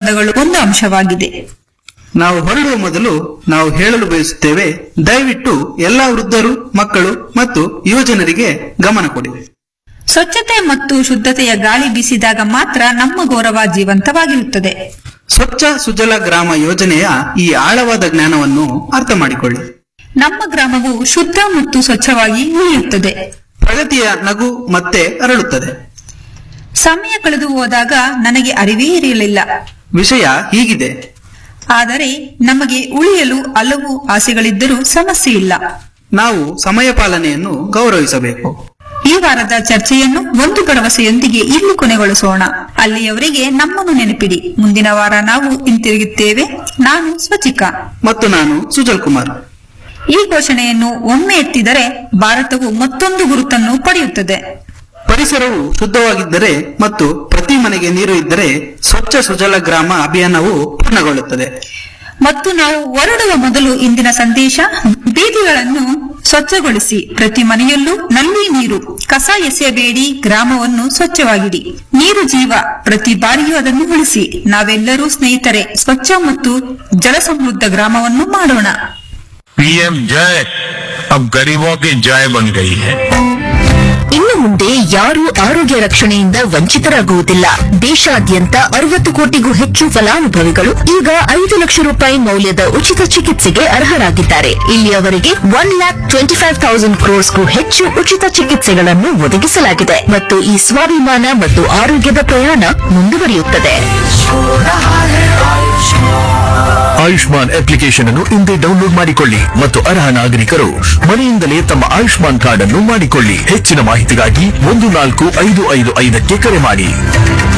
ಸಂಬಂಧಗಳು ಒಂದು ಅಂಶವಾಗಿದೆ ನಾವು ಹೊರಡುವ ಮೊದಲು ನಾವು ಹೇಳಲು ಬಯಸುತ್ತೇವೆ ದಯವಿಟ್ಟು ಎಲ್ಲಾ ವೃದ್ಧರು ಮಕ್ಕಳು ಮತ್ತು ಯುವಜನರಿಗೆ ಗಮನ ಕೊಡಿ ಸ್ವಚ್ಛತೆ ಮತ್ತು ಶುದ್ಧತೆಯ ಗಾಳಿ ಬೀಸಿದಾಗ ಮಾತ್ರ ನಮ್ಮ ಗೌರವ ಜೀವಂತವಾಗಿರುತ್ತದೆ ಸ್ವಚ್ಛ ಸುಜಲ ಗ್ರಾಮ ಯೋಜನೆಯ ಈ ಆಳವಾದ ಜ್ಞಾನವನ್ನು ಅರ್ಥ ಮಾಡಿಕೊಳ್ಳಿ ನಮ್ಮ ಗ್ರಾಮವು ಶುದ್ಧ ಮತ್ತು ಸ್ವಚ್ಛವಾಗಿ ಉಳಿಯುತ್ತದೆ ಪ್ರಗತಿಯ ನಗು ಮತ್ತೆ ಅರಳುತ್ತದೆ ಸಮಯ ಕಳೆದು ಹೋದಾಗ ನನಗೆ ಅರಿವೇ ಇರಲಿಲ್ಲ ವಿಷಯ ಹೀಗಿದೆ ಆದರೆ ನಮಗೆ ಉಳಿಯಲು ಹಲವು ಆಸೆಗಳಿದ್ದರೂ ಸಮಸ್ಯೆ ಇಲ್ಲ ನಾವು ಸಮಯ ಪಾಲನೆಯನ್ನು ಗೌರವಿಸಬೇಕು ಈ ವಾರದ ಚರ್ಚೆಯನ್ನು ಒಂದು ಭರವಸೆಯೊಂದಿಗೆ ಇಲ್ಲಿ ಕೊನೆಗೊಳಿಸೋಣ ಅಲ್ಲಿಯವರೆಗೆ ನಮ್ಮನ್ನು ನೆನಪಿಡಿ ಮುಂದಿನ ವಾರ ನಾವು ಹಿಂತಿರುಗುತ್ತೇವೆ ನಾನು ಸ್ವಚಿಕ ಮತ್ತು ನಾನು ಸುಜಲ್ ಕುಮಾರ್ ಈ ಘೋಷಣೆಯನ್ನು ಒಮ್ಮೆ ಎತ್ತಿದರೆ ಭಾರತವು ಮತ್ತೊಂದು ಗುರುತನ್ನು ಪಡೆಯುತ್ತದೆ ಪರಿಸರವು ಶುದ್ಧವಾಗಿದ್ದರೆ ಮತ್ತು ಪ್ರತಿ ಮನೆಗೆ ನೀರು ಇದ್ದರೆ ಸ್ವಚ್ಛ ಸುಜಲ ಗ್ರಾಮ ಅಭಿಯಾನವು ಪೂರ್ಣಗೊಳ್ಳುತ್ತದೆ ಮತ್ತು ನಾವು ಹೊರಡುವ ಮೊದಲು ಇಂದಿನ ಸಂದೇಶ ಬೀದಿಗಳನ್ನು ಸ್ವಚ್ಛಗೊಳಿಸಿ ಪ್ರತಿ ಮನೆಯಲ್ಲೂ ನಲ್ಲಿ ನೀರು ಕಸ ಎಸೆಯಬೇಡಿ ಗ್ರಾಮವನ್ನು ಸ್ವಚ್ಛವಾಗಿಡಿ ನೀರು ಜೀವ ಪ್ರತಿ ಬಾರಿಯೂ ಅದನ್ನು ಉಳಿಸಿ ನಾವೆಲ್ಲರೂ ಸ್ನೇಹಿತರೆ ಸ್ವಚ್ಛ ಮತ್ತು ಜಲ ಸಮೃದ್ಧ ಗ್ರಾಮವನ್ನು ಮಾಡೋಣ पीएम जय अब गरीबों की जय बन गई है ಇನ್ನು ಮುಂದೆ ಯಾರೂ ಆರೋಗ್ಯ ರಕ್ಷಣೆಯಿಂದ ವಂಚಿತರಾಗುವುದಿಲ್ಲ ದೇಶಾದ್ಯಂತ ಅರವತ್ತು ಕೋಟಿಗೂ ಹೆಚ್ಚು ಫಲಾನುಭವಿಗಳು ಈಗ ಐದು ಲಕ್ಷ ರೂಪಾಯಿ ಮೌಲ್ಯದ ಉಚಿತ ಚಿಕಿತ್ಸೆಗೆ ಅರ್ಹರಾಗಿದ್ದಾರೆ ಇಲ್ಲಿಯವರೆಗೆ one lakh twenty five thousand ಕ್ರೋರ್ಸ್ಗೂ ಹೆಚ್ಚು ಉಚಿತ ಚಿಕಿತ್ಸೆಗಳನ್ನು ಒದಗಿಸಲಾಗಿದೆ ಮತ್ತು ಈ ಸ್ವಾಭಿಮಾನ ಮತ್ತು ಆರೋಗ್ಯದ ಪ್ರಯಾಣ ಮುಂದುವರಿಯುತ್ತದೆ ಆಯುಷ್ಮಾನ್ ಅಪ್ಲಿಕೇಶನ್ ಅನ್ನು ಇಂದೇ ಡೌನ್ಲೋಡ್ ಮಾಡಿಕೊಳ್ಳಿ ಮತ್ತು ಅರ್ಹ ನಾಗರಿಕರು ಮನೆಯಿಂದಲೇ ತಮ್ಮ ಆಯುಷ್ಮಾನ್ ಕಾರ್ಡ್ ಅನ್ನು ಮಾಡಿಕೊಳ್ಳಿ ಹೆಚ್ಚಿನ ಮಾಹಿತಿಗಾಗಿ ಒಂದು ನಾಲ್ಕು ಐದು ಐದು ಐದಕ್ಕೆ ಕರೆ ಮಾಡಿ